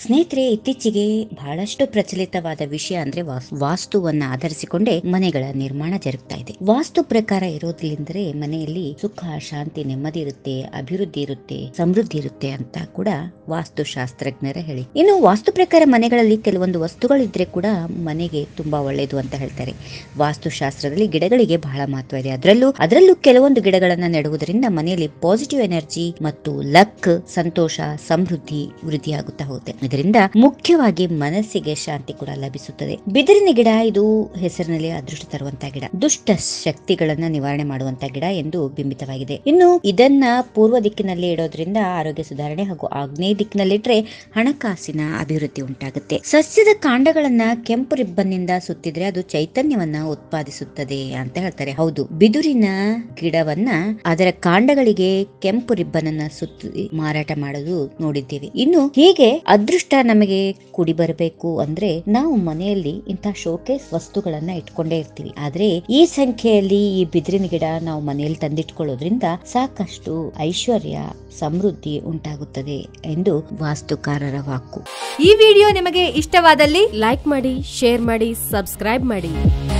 ಸ್ನೇಹಿತರೆ ಇತ್ತೀಚೆಗೆ ಬಹಳಷ್ಟು ಪ್ರಚಲಿತವಾದ ವಿಷಯ ಅಂದ್ರೆ ವಾಸ್- ವಾಸ್ತುವನ್ನ ಆಧರಿಸಿಕೊಂಡೇ ಮನೆಗಳ ನಿರ್ಮಾಣ ಜರುಗ್ತಾ ಇದೆ ವಾಸ್ತು ಪ್ರಕಾರ ಇರೋದ್ರಿಂದ್ರೆ ಮನೆಯಲ್ಲಿ ಸುಖ ಶಾಂತಿ ನೆಮ್ಮದಿ ಇರುತ್ತೆ ಅಭಿವೃದ್ಧಿ ಇರುತ್ತೆ ಸಮೃದ್ಧಿ ಇರುತ್ತೆ ಅಂತ ಕೂಡ ವಾಸ್ತು ಶಾಸ್ತ್ರಜ್ಞರ ಹೇಳಿ ಇನ್ನು ವಾಸ್ತು ಪ್ರಕಾರ ಮನೆಗಳಲ್ಲಿ ಕೆಲವೊಂದು ವಸ್ತುಗಳಿದ್ರೆ ಕೂಡ ಮನೆಗೆ ತುಂಬಾ ಒಳ್ಳೆಯದು ಅಂತ ಹೇಳ್ತಾರೆ ವಾಸ್ತುಶಾಸ್ತ್ರದಲ್ಲಿ ಗಿಡಗಳಿಗೆ ಬಹಳ ಮಹತ್ವ ಇದೆ ಅದರಲ್ಲೂ ಅದರಲ್ಲೂ ಕೆಲವೊಂದು ಗಿಡಗಳನ್ನ ನೆಡುವುದರಿಂದ ಮನೆಯಲ್ಲಿ ಪಾಸಿಟಿವ್ ಎನರ್ಜಿ ಮತ್ತು ಲಕ್ ಸಂತೋಷ ಸಮೃದ್ಧಿ ವೃದ್ಧಿಯಾಗುತ್ತಾ ಹೋಗುತ್ತೆ ಇದರಿಂದ ಮುಖ್ಯವಾಗಿ ಮನಸ್ಸಿಗೆ ಶಾಂತಿ ಕೂಡ ಲಭಿಸುತ್ತದೆ ಬಿದಿರಿನ ಗಿಡ ಇದು ಹೆಸರಿನಲ್ಲಿ ಅದೃಷ್ಟ ತರುವಂತಹ ಗಿಡ ದುಷ್ಟ ಶಕ್ತಿಗಳನ್ನ ನಿವಾರಣೆ ಮಾಡುವಂತ ಗಿಡ ಎಂದು ಬಿಂಬಿತವಾಗಿದೆ ಇನ್ನು ಇದನ್ನ ಪೂರ್ವ ದಿಕ್ಕಿನಲ್ಲಿ ಇಡೋದ್ರಿಂದ ಆರೋಗ್ಯ ಸುಧಾರಣೆ ಹಾಗೂ ಆಗ್ನೇಯ ದಿಕ್ಕಿನಲ್ಲಿಟ್ರೆ ಹಣಕಾಸಿನ ಅಭಿವೃದ್ಧಿ ಉಂಟಾಗುತ್ತೆ ಸಸ್ಯದ ಕಾಂಡಗಳನ್ನ ಕೆಂಪು ರಿಬ್ಬನ್ನಿಂದ ಸುತ್ತಿದ್ರೆ ಅದು ಚೈತನ್ಯವನ್ನ ಉತ್ಪಾದಿಸುತ್ತದೆ ಅಂತ ಹೇಳ್ತಾರೆ ಹೌದು ಬಿದುರಿನ ಗಿಡವನ್ನ ಅದರ ಕಾಂಡಗಳಿಗೆ ಕೆಂಪು ರಿಬ್ಬನ್ ಅನ್ನ ಸುತ್ತಿ ಮಾರಾಟ ಮಾಡೋದು ನೋಡಿದ್ದೇವೆ ಇನ್ನು ಹೀಗೆ ಅದೃಷ್ಟ ನಮಗೆ ಕುಡಿ ಬರಬೇಕು ಅಂದ್ರೆ ನಾವು ಮನೆಯಲ್ಲಿ ಇಂತಹ ಶೋಕೇಸ್ ವಸ್ತುಗಳನ್ನ ಇಟ್ಕೊಂಡೇ ಇರ್ತೀವಿ ಆದ್ರೆ ಈ ಸಂಖ್ಯೆಯಲ್ಲಿ ಈ ಬಿದಿರಿನ ಗಿಡ ನಾವು ಮನೆಯಲ್ಲಿ ತಂದಿಟ್ಕೊಳ್ಳೋದ್ರಿಂದ ಸಾಕಷ್ಟು ಐಶ್ವರ್ಯ ಸಮೃದ್ಧಿ ಉಂಟಾಗುತ್ತದೆ ಎಂದು ವಾಸ್ತುಕಾರರ ವಾಕು ಈ ವಿಡಿಯೋ ನಿಮಗೆ ಇಷ್ಟವಾದಲ್ಲಿ ಲೈಕ್ ಮಾಡಿ ಶೇರ್ ಮಾಡಿ ಸಬ್ಸ್ಕ್ರೈಬ್ ಮಾಡಿ